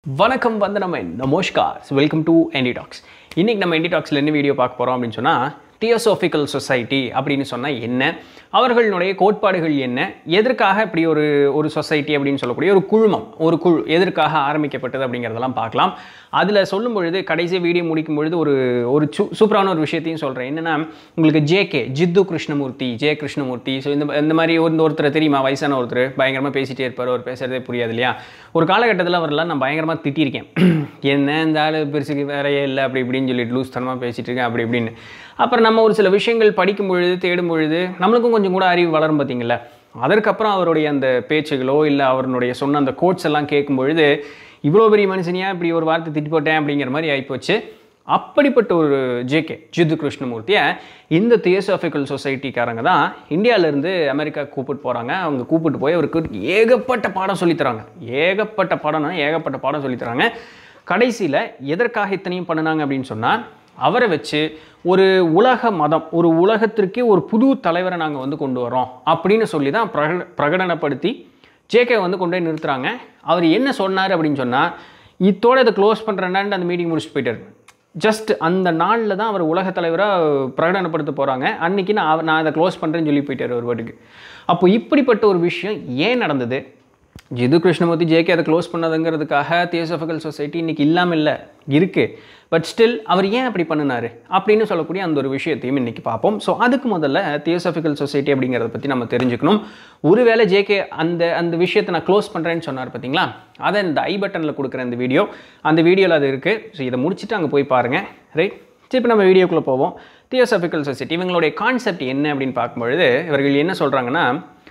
வணக்கம் வந்து நம்ம நமஸ்கார் வெல்கம் டு என்டி டாக்ஸ் இன்றைக்கி நம்ம என்டி டாக்ஸில் என்ன வீடியோ பார்க்க போகிறோம் அப்படின்னு சொன்னால் தியோசோஃபிக்கல் சொசைட்டி அப்படின்னு சொன்னால் என்ன அவர்களுடைய கோட்பாடுகள் என்ன எதற்காக இப்படி ஒரு ஒரு சொசைட்டி அப்படின்னு சொல்லக்கூடிய ஒரு குழுமம் ஒரு குழு எதற்காக ஆரம்பிக்கப்பட்டது அப்படிங்கிறதெல்லாம் பார்க்கலாம் அதில் சொல்லும் பொழுது கடைசி வீடியோ முடிக்கும் பொழுது ஒரு ஒரு சூ சூப்பரான ஒரு விஷயத்தையும் சொல்கிறேன் என்னென்னா உங்களுக்கு ஜேகே ஜித்து கிருஷ்ணமூர்த்தி ஜெய கிருஷ்ணமூர்த்தி ஸோ இந்த இந்த மாதிரி ஒரு ஒருத்தர் தெரியுமா வயசான ஒருத்தர் பயங்கரமாக பேசிகிட்டே இருப்பார் அவர் பேசுகிறதே புரியாது இல்லையா ஒரு காலகட்டத்தில் அவரெல்லாம் நான் பயங்கரமாக திட்டியிருக்கேன் என்ன இந்த ஆள் பெருசுக்கு வேறையே இல்லை அப்படி இப்படின்னு சொல்லிட்டு லூஸ் தனமாக பேசிகிட்டு இருக்கேன் அப்படி இப்படின்னு அப்புறம் நம்ம ஒரு சில விஷயங்கள் படிக்கும் பொழுது தேடும் பொழுது நம்மளுக்கும் கொஞ்சம் கூட அறிவு வளரும் பார்த்தீங்களா அதற்கப்புறம் அவருடைய அந்த பேச்சுகளோ இல்லை அவருடைய சொன்ன அந்த கோட்ஸ் எல்லாம் கேட்கும் பொழுது இவ்வளோ பெரிய மனுஷனியா இப்படி ஒரு வார்த்தை திட்டி போட்டேன் அப்படிங்கிற மாதிரி ஆகிப்போச்சு அப்படிப்பட்ட ஒரு ஜேகே ஜித்து கிருஷ்ணமூர்த்தியை இந்த தியோசாஃபிக்கல் சொசைட்டிக்காரங்க தான் இந்தியாவிலேருந்து அமெரிக்கா கூப்பிட்டு போகிறாங்க அவங்க கூப்பிட்டு போய் அவருக்கு ஏகப்பட்ட பாடம் சொல்லித்தராங்க ஏகப்பட்ட பாடம்னா ஏகப்பட்ட பாடம் சொல்லித்தராங்க கடைசியில் எதற்காக இத்தனையும் பண்ணினாங்க அப்படின்னு சொன்னால் அவரை வச்சு ஒரு உலக மதம் ஒரு உலகத்திற்கே ஒரு புது தலைவரை நாங்கள் வந்து கொண்டு வரோம் அப்படின்னு சொல்லி தான் பிரக பிரகடனப்படுத்தி ஜேகே வந்து கொண்டு போய் நிறுத்துறாங்க அவர் என்ன சொன்னார் அப்படின்னு சொன்னால் இத்தோட இதை க்ளோஸ் பண்ணுறேன்னான்னு அந்த மீட்டிங் முடிச்சுட்டு போயிட்டார் ஜஸ்ட் அந்த நாளில் தான் அவர் உலக தலைவராக பிரகடனப்படுத்த போகிறாங்க அன்றைக்கி நான் அவ- நான் அதை க்ளோஸ் பண்ணுறேன்னு சொல்லி போயிட்டார் ஒரு வாட்டுக்கு அப்போ இப்படிப்பட்ட ஒரு விஷயம் ஏன் நடந்தது ஜிது கிருஷ்ணமூர்த்தி ஜேகே அதை க்ளோஸ் பண்ணதுங்கிறதுக்காக தியோசபிக்கல் சொசைட்டி இன்னைக்கு இல்லாமல் இல்லை இருக்குது பட் ஸ்டில் அவர் ஏன் அப்படி பண்ணினார் அப்படின்னு சொல்லக்கூடிய அந்த ஒரு விஷயத்தையும் இன்றைக்கி பார்ப்போம் ஸோ அதுக்கு முதல்ல தியோசபிக்கல் சொசைட்டி அப்படிங்கிறத பற்றி நம்ம தெரிஞ்சுக்கணும் ஒருவேளை ஜேகே அந்த அந்த விஷயத்தை நான் க்ளோஸ் பண்ணுறேன்னு சொன்னார் பார்த்தீங்களா அதை இந்த ஐ பட்டனில் கொடுக்குற இந்த வீடியோ அந்த வீடியோவில் அது இருக்குது ஸோ இதை முடிச்சுட்டு அங்கே போய் பாருங்கள் ரைட் சரி இப்போ நம்ம வீடியோக்குள்ளே போவோம் தியோசபிக்கல் சொசைட்டி இவங்களுடைய கான்செப்ட் என்ன அப்படின்னு பார்க்கும்பொழுது இவர்கள் என்ன சொல்கிறாங்கன்னா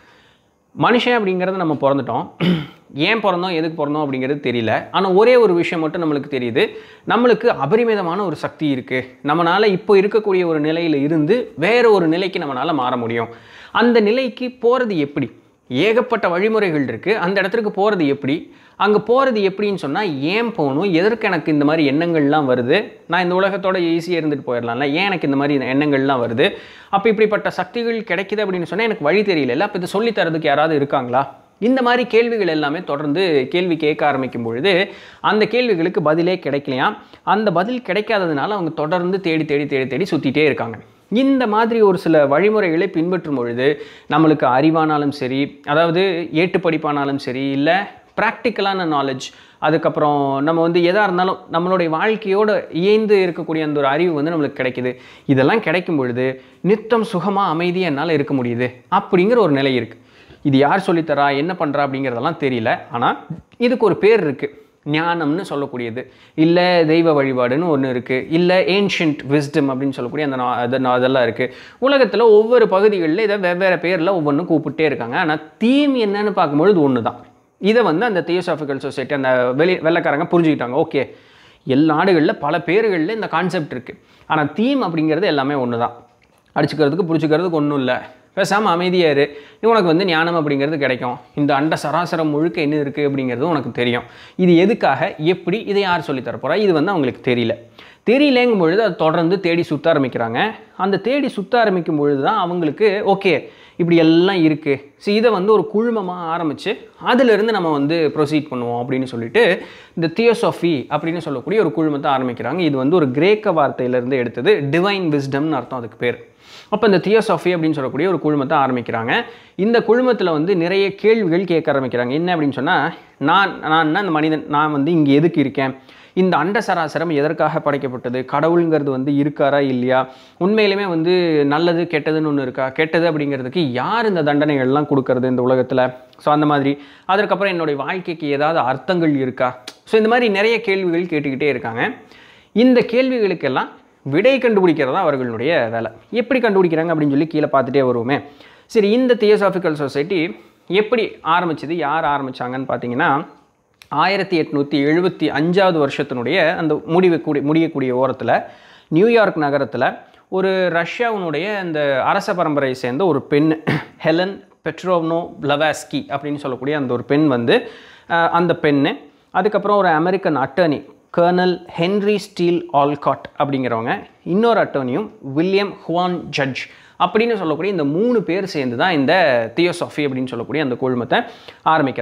மனுஷன் அப்படிங்கிறது நம்ம பிறந்துட்டோம் ஏன் பிறந்தோம் எதுக்கு பிறந்தோம் அப்படிங்கிறது தெரியல ஆனால் ஒரே ஒரு விஷயம் மட்டும் நம்மளுக்கு தெரியுது நம்மளுக்கு அபரிமிதமான ஒரு சக்தி இருக்குது நம்மளால் இப்போ இருக்கக்கூடிய ஒரு நிலையில் இருந்து வேற ஒரு நிலைக்கு நம்மளால் மாற முடியும் அந்த நிலைக்கு போகிறது எப்படி ஏகப்பட்ட வழிமுறைகள் இருக்குது அந்த இடத்துக்கு போகிறது எப்படி அங்கே போகிறது எப்படின்னு சொன்னால் ஏன் போகணும் எதற்கு எனக்கு இந்த மாதிரி எண்ணங்கள்லாம் வருது நான் இந்த உலகத்தோட ஈஸியாக இருந்துட்டு போயிடலாம்ல ஏன் எனக்கு இந்த மாதிரி எண்ணங்கள்லாம் வருது அப்போ இப்படிப்பட்ட சக்திகள் கிடைக்குது அப்படின்னு சொன்னால் எனக்கு வழி தெரியல அப்போ இதை சொல்லித் தரதுக்கு யாராவது இருக்காங்களா இந்த மாதிரி கேள்விகள் எல்லாமே தொடர்ந்து கேள்வி கேட்க ஆரம்பிக்கும் பொழுது அந்த கேள்விகளுக்கு பதிலே கிடைக்கலையாம் அந்த பதில் கிடைக்காததுனால அவங்க தொடர்ந்து தேடி தேடி தேடி தேடி சுற்றிட்டே இருக்காங்க இந்த மாதிரி ஒரு சில வழிமுறைகளை பின்பற்றும் பொழுது நம்மளுக்கு அறிவானாலும் சரி அதாவது ஏட்டு படிப்பானாலும் சரி இல்லை ப்ராக்டிக்கலான நாலேஜ் அதுக்கப்புறம் நம்ம வந்து எதாக இருந்தாலும் நம்மளுடைய வாழ்க்கையோடு இயைந்து இருக்கக்கூடிய அந்த ஒரு அறிவு வந்து நம்மளுக்கு கிடைக்குது இதெல்லாம் கிடைக்கும் பொழுது நித்தம் சுகமாக அமைதியாக என்னால் இருக்க முடியுது அப்படிங்கிற ஒரு நிலை இருக்குது இது யார் சொல்லித்தரா என்ன பண்ணுறா அப்படிங்கிறதெல்லாம் தெரியல ஆனால் இதுக்கு ஒரு பேர் இருக்குது ஞானம்னு சொல்லக்கூடியது இல்லை தெய்வ வழிபாடுன்னு ஒன்று இருக்குது இல்லை ஏன்ஷியன்ட் விஸ்டம் அப்படின்னு சொல்லக்கூடிய அந்த நா- அது நா- அதெல்லாம் இருக்குது உலகத்தில் ஒவ்வொரு பகுதிகளில் இதை வெவ்வேறு பேரில் ஒவ்வொன்றும் கூப்பிட்டே இருக்காங்க ஆனால் தீம் என்னன்னு பார்க்கும்பொழுது ஒன்று தான் இதை வந்து அந்த தியோசாஃபிக்கல் சொசைட்டி அந்த வெளி வெள்ளைக்காரங்க புரிஞ்சுக்கிட்டாங்க ஓகே எல்லா நாடுகளில் பல பேர்களில் இந்த கான்செப்ட் இருக்குது ஆனால் தீம் அப்படிங்கிறது எல்லாமே ஒன்று தான் அடிச்சுக்கிறதுக்கு பிடிச்சிக்கிறதுக்கு ஒன்றும் இல்லை பேசாமல் அமைதியாக இரு நீ உனக்கு வந்து ஞானம் அப்படிங்கிறது கிடைக்கும் இந்த அண்ட சராசரம் முழுக்க என்ன இருக்குது அப்படிங்கிறது உனக்கு தெரியும் இது எதுக்காக எப்படி இதை யார் சொல்லித் தர போறா இது வந்து அவங்களுக்கு தெரியல தெரியலேங்கும் பொழுது அதை தொடர்ந்து தேடி சுற்ற ஆரம்பிக்கிறாங்க அந்த தேடி சுற்ற ஆரம்பிக்கும் பொழுது தான் அவங்களுக்கு ஓகே இப்படி எல்லாம் இருக்குது ஸோ இதை வந்து ஒரு குழுமமாக ஆரம்பித்து அதிலிருந்து நம்ம வந்து ப்ரொசீட் பண்ணுவோம் அப்படின்னு சொல்லிட்டு இந்த தியோசோஃபி அப்படின்னு சொல்லக்கூடிய ஒரு குழுமத்தை ஆரம்பிக்கிறாங்க இது வந்து ஒரு கிரேக்க வார்த்தையிலேருந்து எடுத்தது டிவைன் விஸ்டம்னு அர்த்தம் அதுக்கு பேர் அப்போ இந்த தியோசாஃபி அப்படின்னு சொல்லக்கூடிய ஒரு குழுமத்தை ஆரம்பிக்கிறாங்க இந்த குழுமத்தில் வந்து நிறைய கேள்விகள் கேட்க ஆரம்பிக்கிறாங்க என்ன அப்படின்னு சொன்னால் நான் நான் அந்த மனிதன் நான் வந்து இங்கே எதுக்கு இருக்கேன் இந்த அண்ட சராசரம் எதற்காக படைக்கப்பட்டது கடவுளுங்கிறது வந்து இருக்காரா இல்லையா உண்மையிலுமே வந்து நல்லது கெட்டதுன்னு ஒன்று இருக்கா கெட்டது அப்படிங்கிறதுக்கு யார் இந்த தண்டனைகள்லாம் கொடுக்கறது இந்த உலகத்தில் ஸோ அந்த மாதிரி அதற்கப்புறம் என்னுடைய வாழ்க்கைக்கு ஏதாவது அர்த்தங்கள் இருக்கா ஸோ இந்த மாதிரி நிறைய கேள்விகள் கேட்டுக்கிட்டே இருக்காங்க இந்த கேள்விகளுக்கெல்லாம் விடை கண்டுபிடிக்கிறதா அவர்களுடைய வேலை எப்படி கண்டுபிடிக்கிறாங்க அப்படின்னு சொல்லி கீழே பார்த்துட்டே வருவோமே சரி இந்த தியோசாஃபிக்கல் சொசைட்டி எப்படி ஆரம்பிச்சது யார் ஆரம்பிச்சாங்கன்னு பார்த்தீங்கன்னா ஆயிரத்தி எட்நூற்றி எழுபத்தி அஞ்சாவது வருஷத்தினுடைய அந்த முடிவுக்கூடிய முடியக்கூடிய ஓரத்தில் நியூயார்க் நகரத்தில் ஒரு ரஷ்யாவினுடைய அந்த அரச பரம்பரையை சேர்ந்த ஒரு பெண் ஹெலன் பெட்ரோவ்னோ பிளவாஸ்கி அப்படின்னு சொல்லக்கூடிய அந்த ஒரு பெண் வந்து அஹ், அந்த பெண்ணு அதுக்கப்புறம் ஒரு American attorney colonel Henry Steel Olcott அப்படிங்கிறவங்க இன்னொரு அட்டர்னியும் வில்லியம் ஹுவான் ஜட்ஜ் அப்படின்னு சொல்லக்கூடிய இந்த மூணு பேர் சேர்ந்து தான் இந்த தியோசாஃபி அப்படின்னு சொல்லக்கூடிய அந்த குழுமத்தை ஆரம்பிக்கிறாங்க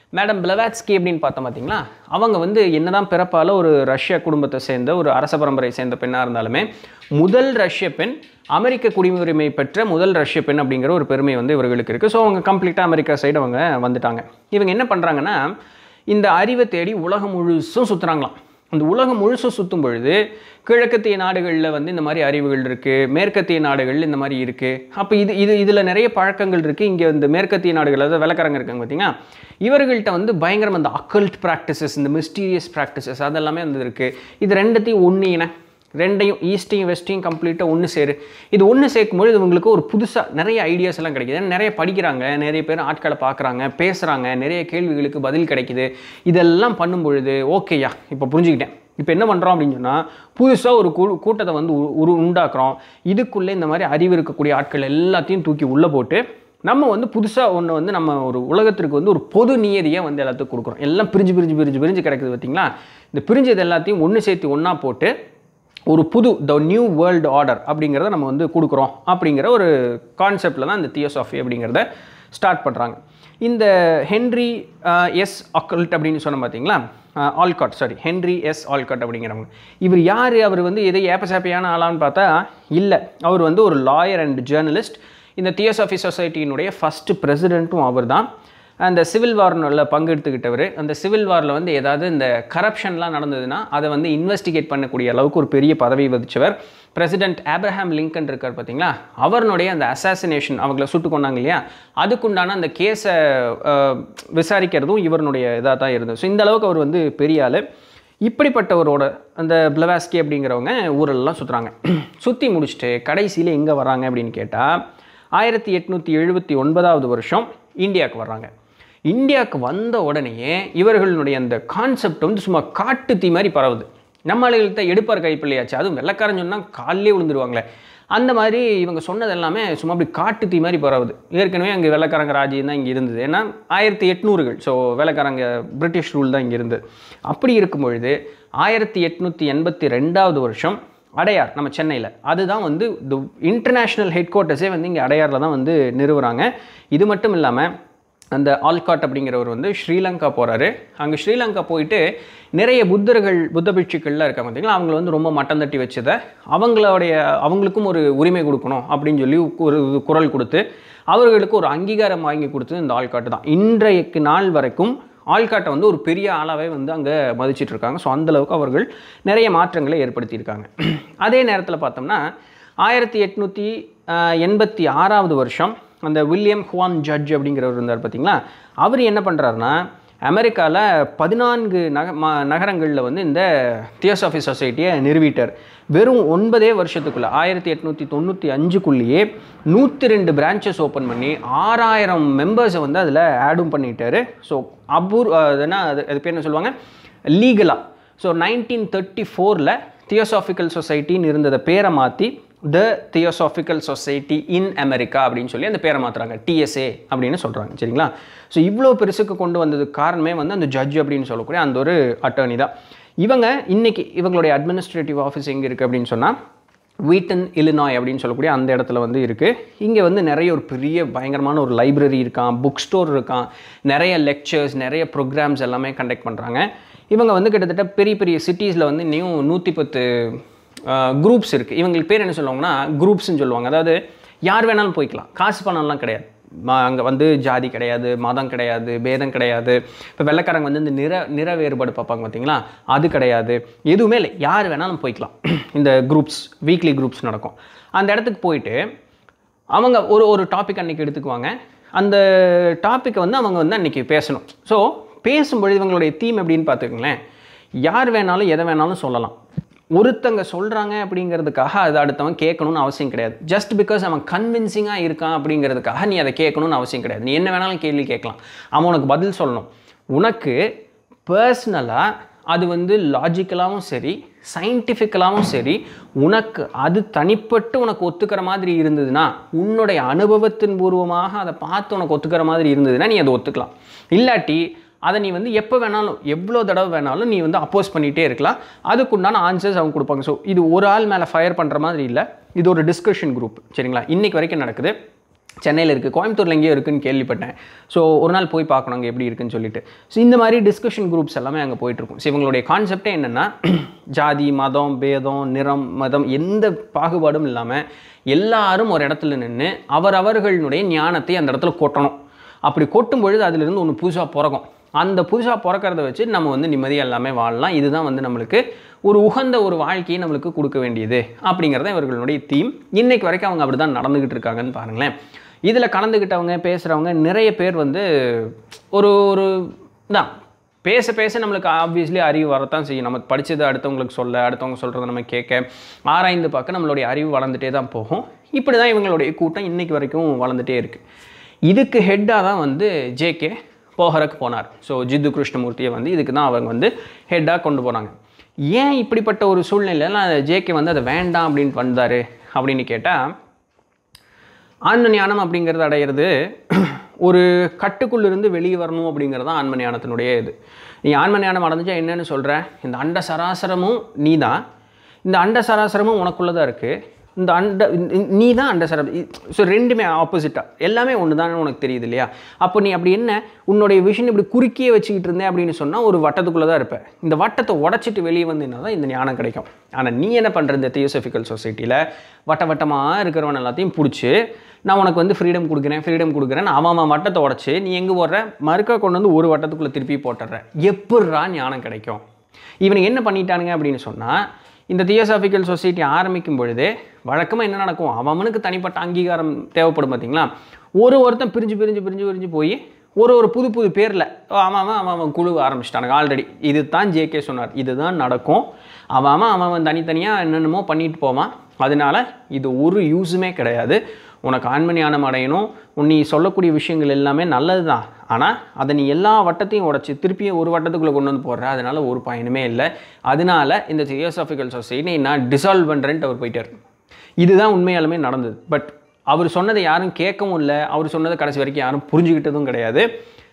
மேடம் பிளவாட்ஸ்கி அப்படின்னு பார்த்தோம் பார்த்தீங்களா அவங்க வந்து என்னதான் பிறப்பால் ஒரு ரஷ்ய குடும்பத்தை சேர்ந்த ஒரு அரச பரம்பரை சேர்ந்த பெண்ணாக இருந்தாலுமே முதல் ரஷ்ய பெண் அமெரிக்க குடியுரிமை பெற்ற முதல் ரஷ்ய பெண் அப்படிங்கிற ஒரு பெருமை வந்து இவர்களுக்கு இருக்குது ஸோ அவங்க கம்ப்ளீட்டாக அமெரிக்கா சைடு அவங்க வந்துட்டாங்க இவங்க என்ன பண்ணுறாங்கன்னா இந்த அறிவை தேடி உலகம் முழுசும் சுற்றுறாங்களாம் அந்த உலகம் முழுசும் சுற்றும் பொழுது கிழக்கத்திய நாடுகளில் வந்து இந்த மாதிரி அறிவுகள் இருக்குது மேற்கத்திய நாடுகள் இந்த மாதிரி இருக்குது அப்போ இது இது இதில் நிறைய பழக்கங்கள் இருக்குது இங்கே இந்த மேற்கத்திய நாடுகள் அதாவது விளக்கரங்க இருக்காங்க பார்த்தீங்கன்னா இவர்கள்ட்ட வந்து பயங்கரம் அந்த அக்கல்ட் ப்ராக்டிசஸ் இந்த மிஸ்டீரியஸ் ப்ராக்டிசஸ் அதெல்லாமே வந்து இருக்குது இது ரெண்டத்தையும் ஒன்றின ரெண்டையும் ஈஸ்டையும் வெஸ்டையும் கம்ப்ளீட்டாக ஒன்று சேரு இது ஒன்று சேர்க்கும்போது இவங்களுக்கு ஒரு புதுசாக நிறைய ஐடியாஸ் எல்லாம் கிடைக்குது ஏன்னா நிறைய படிக்கிறாங்க நிறைய பேர் ஆட்களை பார்க்குறாங்க பேசுகிறாங்க நிறைய கேள்விகளுக்கு பதில் கிடைக்குது இதெல்லாம் பண்ணும் பொழுது ஓகேயா இப்போ புரிஞ்சுக்கிட்டேன் இப்போ என்ன பண்ணுறோம் அப்படின்னு சொன்னால் புதுசாக ஒரு கூ கூட்டத்தை வந்து உ- உரு உண்டாக்குறோம் இதுக்குள்ளே இந்த மாதிரி அறிவு இருக்கக்கூடிய ஆட்கள் எல்லாத்தையும் தூக்கி உள்ளே போட்டு நம்ம வந்து புதுசாக ஒன்று வந்து நம்ம ஒரு உலகத்திற்கு வந்து ஒரு பொது நியதியை வந்து எல்லாத்துக்கும் கொடுக்குறோம் எல்லாம் பிரிஞ்சு பிரிஞ்சு பிரிஞ்சு பிரிஞ்சு கிடக்குது பார்த்தீங்களா இந்த பிரிஞ்சது எல்லாத்தையும் ஒன்று சேர்த்து ஒன்றா போட்டு ஒரு புது த நியூ வேர்ல்டு ஆர்டர் அப்படிங்கிறத நம்ம வந்து கொடுக்குறோம் அப்படிங்கிற ஒரு கான்செப்டில் தான் இந்த தியோசாஃபி அப்படிங்கிறத ஸ்டார்ட் பண்ணுறாங்க இந்த ஹென்ரி எஸ் அக்கல்ட் அப்படின்னு சொன்ன பார்த்தீங்களா Olcott sorry Henry S Olcott அப்படிங்கிறவங்க இவர் யார் அவர் வந்து எதை ஏப்பசாப்பியான ஆளான்னு பார்த்தா இல்லை அவர் வந்து ஒரு லாயர் அண்ட் ஜேர்னலிஸ்ட் இந்த தியோசாஃபி சொசைட்டியினுடைய ஃபஸ்ட்டு பிரசிடெண்ட்டும் அவர் தான் அந்த சிவில் வாரில் பங்கெடுத்துக்கிட்டவர் அந்த சிவில் வாரில் வந்து ஏதாவது இந்த கரப்ஷன்லாம் நடந்ததுன்னா அதை வந்து இன்வெஸ்டிகேட் பண்ணக்கூடிய அளவுக்கு ஒரு பெரிய பதவி வதிச்சவர் பிரசிடென்ட் ஆப்ரஹாம் லிங்கன் இருக்கார் பார்த்தீங்களா அவருடைய அந்த அசாசினேஷன் அவங்கள சுட்டு கொண்டாங்க இல்லையா அதுக்குண்டான அந்த கேஸை விசாரிக்கிறதும் இவருடைய இதாக தான் இருந்தது ஸோ இந்த அளவுக்கு அவர் வந்து பெரிய ஆள் இப்படிப்பட்டவரோட அந்த பிளவாஸ்கி அப்படிங்கிறவங்க ஊரெல்லாம் சுற்றுறாங்க சுற்றி முடிச்சுட்டு கடைசியில் எங்கே வராங்க அப்படின்னு கேட்டால் ஆயிரத்தி எட்நூற்றி எழுபத்தி ஒன்பதாவது வருஷம் இந்தியாவுக்கு வர்றாங்க இந்தியாவுக்கு வந்த உடனேயே இவர்களுடைய அந்த கான்செப்ட் வந்து சும்மா காட்டு தீ மாதிரி பரவுது நம்ம ஆளுகள்கிட்ட எடுப்பார் கைப்பிள்ளையாச்சு அதுவும் வெள்ளக்காரன் சொன்னால் காலிலே விழுந்துருவாங்களே அந்த மாதிரி இவங்க சொன்னது எல்லாமே சும்மா அப்படி காட்டு தீ மாதிரி பரவுது ஏற்கனவே அங்கே வெள்ளக்காரங்க ராஜ்யம் தான் இங்கே இருந்தது ஏன்னா ஆயிரத்தி எட்நூறுகள் ஸோ வெள்ளக்காரங்க பிரிட்டிஷ் ரூல் தான் இங்கே இருந்தது அப்படி இருக்கும் பொழுது ஆயிரத்தி எட்நூற்றி எண்பத்தி ரெண்டாவது வருஷம் அடையார் நம்ம சென்னையில் அதுதான் வந்து தி இன்டர்நேஷ்னல் ஹெட் குவார்ட்டர்ஸே வந்து இங்கே அடையாரில் தான் வந்து நிறுவுறாங்க இது மட்டும் இல்லாமல் அந்த ஆல்காட் அப்படிங்கிறவர் வந்து ஸ்ரீலங்கா போகிறாரு அங்கே ஸ்ரீலங்கா போயிட்டு நிறைய புத்தர்கள் புத்த பிட்சுக்கள்லாம் இருக்காங்க பார்த்தீங்களா அவங்கள வந்து ரொம்ப மட்டம் தட்டி வச்சதை அவங்களுடைய அவங்களுக்கும் ஒரு உரிமை கொடுக்கணும் அப்படின்னு சொல்லி ஒரு குரல் கொடுத்து அவர்களுக்கு ஒரு அங்கீகாரம் வாங்கி கொடுத்தது இந்த ஆல்காட்டு தான் இன்றைக்கு நாள் வரைக்கும் ஆள்காட்டை வந்து ஒரு பெரிய ஆளாவே வந்து அங்கே மதிச்சிட்டு இருக்காங்க ஸோ அந்தளவுக்கு அவர்கள் நிறைய மாற்றங்களை ஏற்படுத்தியிருக்காங்க அதே நேரத்தில் பார்த்தோம்னா ஆயிரத்தி எட்நூற்றி எண்பத்தி ஆறாவது வருஷம் அந்த வில்லியம் ஹுவான் ஜட்ஜ் அப்படிங்கிறவர் இருந்தார் பார்த்தீங்களா அவர் என்ன பண்ணுறாருன்னா அமெரிக்காவில் பதினான்கு நக ம நகரங்களில் வந்து இந்த தியோசாஃபி சொசைட்டியை நிறுவிட்டார் வெறும் ஒன்பதே வருஷத்துக்குள்ளே ஆயிரத்தி எட்நூற்றி தொண்ணூற்றி அஞ்சுக்குள்ளேயே நூற்றி ரெண்டு பிரான்ச்சஸ் ஓப்பன் பண்ணி ஆறாயிரம் மெம்பர்ஸை வந்து அதில் ஆடும் பண்ணிட்டாரு ஸோ அபூர் அது என்ன அது அது பேர் என்ன சொல்லுவாங்க லீகலாக ஸோ நைன்டீன் தேர்ட்டி ஃபோரில் தியோசாஃபிக்கல் சொசைட்டின்னு இருந்ததை பேரை மாற்றி the theosophical society in America அப்படின்னு சொல்லி அந்த பேரை மாற்றுறாங்க டிஎஸ்ஏ அப்படின்னு சொல்கிறாங்க சரிங்களா ஸோ இவ்வளோ பெருசுக்கு கொண்டு வந்ததுக்கு காரணமே வந்து அந்த ஜட்ஜ் அப்படின்னு சொல்லக்கூடிய அந்த ஒரு அட்டர்னி தான் இவங்க இன்னைக்கு இவங்களுடைய அட்மினிஸ்ட்ரேட்டிவ் ஆஃபீஸ் எங்கே இருக்குது அப்படின்னு சொன்னால் வீட்டன் இலினாய் அப்படின்னு சொல்லக்கூடிய அந்த இடத்துல வந்து இருக்குது இங்கே வந்து நிறைய ஒரு பெரிய பயங்கரமான ஒரு லைப்ரரி இருக்கான் புக் ஸ்டோர் இருக்கான் நிறைய லெக்சர்ஸ் நிறைய ப்ரோக்ராம்ஸ் எல்லாமே கண்டக்ட் பண்ணுறாங்க இவங்க வந்து கிட்டத்தட்ட பெரிய பெரிய சிட்டிஸில் வந்து இன்னும் நூற்றி பத்து குரூப்ஸ் இருக்குது இவங்களுக்கு பேர் என்ன சொல்லுவாங்கன்னா குரூப்ஸ்னு சொல்லுவாங்க அதாவது யார் வேணாலும் போய்க்கலாம் காசு பணம்லாம் கிடையாது அங்கே வந்து ஜாதி கிடையாது மதம் கிடையாது பேதம் கிடையாது இப்போ வெள்ளைக்காரங்க வந்து இந்த நிற நிற வேறுபாடு பார்ப்பாங்க பார்த்தீங்களா அது கிடையாது எதுவுமே இல்லை யார் வேணாலும் போய்க்கலாம் இந்த குரூப்ஸ் வீக்லி குரூப்ஸ் நடக்கும் அந்த இடத்துக்கு போயிட்டு அவங்க ஒரு ஒரு டாபிக் அன்றைக்கி எடுத்துக்குவாங்க அந்த டாப்பிக்கை வந்து அவங்க வந்து அன்றைக்கி பேசணும் ஸோ பேசும்பொழுது இவங்களுடைய தீம் எப்படின்னு பார்த்துக்கங்களேன் யார் வேணாலும் எதை வேணாலும் சொல்லலாம் ஒருத்தங்க சொல்கிறாங்க அப்படிங்கிறதுக்காக அது அடுத்தவன் கேட்கணும்னு அவசியம் கிடையாது ஜஸ்ட் பிகாஸ் அவன் கன்வின்சிங்காக இருக்கான் அப்படிங்கிறதுக்காக நீ அதை கேட்கணும்னு அவசியம் கிடையாது நீ என்ன வேணாலும் கேள்வி கேட்கலாம் அவன் உனக்கு பதில் சொல்லணும் உனக்கு பர்சனலாக அது வந்து லாஜிக்கலாகவும் சரி சயின்டிஃபிக்கலாகவும் சரி உனக்கு அது தனிப்பட்டு உனக்கு ஒத்துக்கிற மாதிரி இருந்ததுன்னா உன்னுடைய அனுபவத்தின் பூர்வமாக அதை பார்த்து உனக்கு ஒத்துக்கிற மாதிரி இருந்ததுன்னா நீ அதை ஒத்துக்கலாம் இல்லாட்டி அதை நீ வந்து எப்போ வேணாலும் எவ்வளோ தடவை வேணாலும் நீ வந்து அப்போஸ் பண்ணிகிட்டே இருக்கலாம் அதுக்குண்டான ஆன்சர்ஸ் அவங்க கொடுப்பாங்க ஸோ இது ஒரு ஆள் மேலே ஃபயர் பண்ணுற மாதிரி இல்லை இது ஒரு டிஸ்கஷன் குரூப் சரிங்களா இன்றைக்கி வரைக்கும் நடக்குது சென்னையில் இருக்குது கோயம்புத்தூர்ல எங்கேயோ இருக்குன்னு கேள்விப்பட்டேன் ஸோ ஒரு நாள் போய் பார்க்கணும் அங்கே எப்படி இருக்குன்னு சொல்லிட்டு ஸோ இந்த மாதிரி டிஸ்கஷன் குரூப்ஸ் எல்லாமே அங்கே போயிட்டுருக்கும் ஸோ இவங்களுடைய கான்செப்டே என்னென்னா ஜாதி மதம் பேதம் நிறம் மதம் எந்த பாகுபாடும் இல்லாமல் எல்லாரும் ஒரு இடத்துல நின்று அவரவர்களுடைய ஞானத்தை அந்த இடத்துல கொட்டணும் அப்படி கொட்டும் பொழுது அதிலிருந்து ஒன்று புதுசாக பிறக்கும் அந்த புதுசாக பிறக்கிறத வச்சு நம்ம வந்து நிம்மதியாக எல்லாமே வாழலாம் இதுதான் வந்து நம்மளுக்கு ஒரு உகந்த ஒரு வாழ்க்கையை நம்மளுக்கு கொடுக்க வேண்டியது அப்படிங்கிறத இவர்களுடைய தீம் இன்னைக்கு வரைக்கும் அவங்க அப்படி தான் நடந்துக்கிட்டு இருக்காங்கன்னு பாருங்களேன் இதில் கலந்துக்கிட்டவங்க பேசுகிறவங்க நிறைய பேர் வந்து ஒரு ஒரு தான் பேச பேச நம்மளுக்கு ஆப்வியஸ்லி அறிவு வரத்தான் செய்யும் நம்ம படித்ததை அடுத்தவங்களுக்கு சொல்ல அடுத்தவங்க சொல்கிறத நம்ம கேட்க ஆராய்ந்து பார்க்க நம்மளுடைய அறிவு வளர்ந்துட்டே தான் போகும் இப்படி தான் இவங்களுடைய கூட்டம் இன்னைக்கு வரைக்கும் வளர்ந்துட்டே இருக்குது இதுக்கு ஹெட்டாக தான் வந்து ஜேகே போஹரக்கு போனார் ஸோ ஜித்து கிருஷ்ணமூர்த்தியை வந்து இதுக்கு தான் அவங்க வந்து ஹெட்டாக கொண்டு போனாங்க ஏன் இப்படிப்பட்ட ஒரு சூழ்நிலையில் ஜேகே வந்து அதை வேண்டாம் அப்படின்ட்டு வந்தார் அப்படின்னு கேட்டால் ஆன்ம ஞானம் அப்படிங்கிறது அடையிறது ஒரு கட்டுக்குள்ளிருந்து வெளியே வரணும் அப்படிங்கிறது தான் ஆன்ம ஞானத்தினுடைய இது நீ ஆன்ம ஞானம் அடைஞ்சா என்னன்னு சொல்கிற இந்த அண்ட சராசரமும் நீ தான் இந்த அண்ட சராசரமும் உனக்குள்ளே தான் இருக்குது இந்த அண்ட நீ தான் அண்ட சர ஸோ ரெண்டுமே ஆப்போசிட்டாக எல்லாமே ஒன்று தான் உனக்கு தெரியுது இல்லையா அப்போ நீ அப்படி என்ன உன்னுடைய விஷன் இப்படி குறுக்கியே வச்சுக்கிட்டு இருந்தேன் அப்படின்னு சொன்னால் ஒரு வட்டத்துக்குள்ளே தான் இருப்ப இந்த வட்டத்தை உடச்சிட்டு வெளியே வந்தீங்கன்னா தான் இந்த ஞானம் கிடைக்கும் ஆனால் நீ என்ன பண்ணுற இந்த தியோசபிக்கல் சொசைட்டியில் வட்ட வட்டமாக இருக்கிறவன் எல்லாத்தையும் பிடிச்சி நான் உனக்கு வந்து ஃப்ரீடம் கொடுக்குறேன் ஃப்ரீடம் கொடுக்குறேன் அவன் அவன் வட்டத்தை உடச்சி நீ எங்கே போடுற மறுக்கா கொண்டு வந்து ஒரு வட்டத்துக்குள்ளே திருப்பி போட்டுடுற எப்பட்றா ஞானம் கிடைக்கும் இவனுக்கு என்ன பண்ணிட்டானுங்க அப்படின்னு சொன்னால் இந்த தியோசாபிக்கல் சொசைட்டி ஆரம்பிக்கும் பொழுது வழக்கமாக என்ன நடக்கும் அவனுக்கு தனிப்பட்ட அங்கீகாரம் தேவைப்படும் பார்த்தீங்களா ஒரு ஒருத்தன் பிரிஞ்சு பிரிஞ்சு பிரிஞ்சு பிரிஞ்சு போய் ஒரு ஒரு புது புது பேரில் அவன் அவன் அவன் அவன் குழு ஆரம்பிச்சிட்டானுங்க ஆல்ரெடி இது தான் ஜேகே சொன்னார் இதுதான் நடக்கும் அவன் அவன் அவன் அவன் தனித்தனியாக என்னென்னமோ பண்ணிட்டு போவான் அதனால இது ஒரு யூஸுமே கிடையாது உனக்கு ஆன்ம ஞானம் அடையணும் உன் நீ சொல்லக்கூடிய விஷயங்கள் எல்லாமே நல்லது தான் ஆனால் அதை நீ எல்லா வட்டத்தையும் உடச்சி திருப்பியும் ஒரு வட்டத்துக்குள்ளே கொண்டு வந்து போடுற அதனால ஒரு பயனுமே இல்லை அதனால இந்த தியோசாபிக்கல் சொசைட்டி நான் டிசால்வ் பண்ணுறேன்ட்டு அவர் போயிட்டார் இதுதான் உண்மையாலுமே நடந்தது பட் அவர் சொன்னதை யாரும் கேட்கவும் இல்லை அவர் சொன்னதை கடைசி வரைக்கும் யாரும் புரிஞ்சுக்கிட்டதும் கிடையாது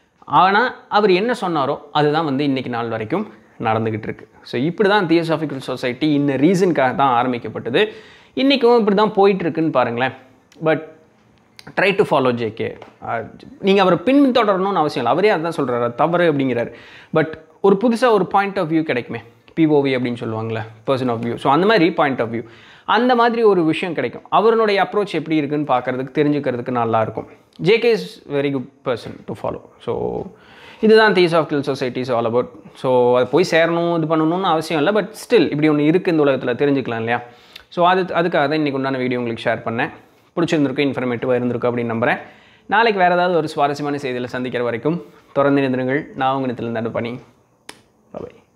ஆனால் அவர் என்ன சொன்னாரோ அதுதான் வந்து இன்றைக்கி நாள் வரைக்கும் நடந்துக்கிட்டு இருக்கு ஸோ இப்படி தான் தியோசாபிக்கல் சொசைட்டி இந்த ரீசனுக்காக தான் ஆரம்பிக்கப்பட்டது இன்றைக்கும் இப்படி தான் போயிட்டுருக்குன்னு பாருங்களேன் but try to follow JK நீங்கள் அவரை பின்தொடரணும்னு அவசியம் இல்லை அவரே அதான் சொல்கிறாரு தவறு அப்படிங்கிறாரு பட் ஒரு புதுசாக ஒரு பாயிண்ட் ஆஃப் வியூ கிடைக்குமே பிஓவி அப்படின்னு சொல்லுவாங்கள்ல பர்சன் ஆஃப் வியூ ஸோ அந்த மாதிரி பாயிண்ட் ஆஃப் வியூ அந்த மாதிரி ஒரு விஷயம் கிடைக்கும் அவருடைய அப்ரோச் எப்படி இருக்குன்னு பார்க்கறதுக்கு தெரிஞ்சுக்கிறதுக்கு நல்லா இருக்கும் JK is very good person to follow so இதுதான் these of kill societies all about so அது போய் சேரணும் இது பண்ணணும்னு அவசியம் இல்லை பட் ஸ்டில் இப்படி ஒன்று இருக்குது இந்த உலகத்தில் தெரிஞ்சுக்கலாம் இல்லையா ஸோ அது அதுக்காக தான் இன்றைக்கி உண்டான வீடியோ உங்களுக்கு ஷேர் பண்ணேன் பிடிச்சிருந்திருக்கும் இன்ஃபர்மேட்டிவாக இருந்திருக்கும் அப்படின்னு நம்புகிறேன் நாளைக்கு வேறு ஏதாவது ஒரு சுவாரஸ்யமான செய்தியில் சந்திக்கிற வரைக்கும் தொடர்ந்து நிறுங்கள் நான் உங்கள் நிலத்தில் பண்ணி பாய்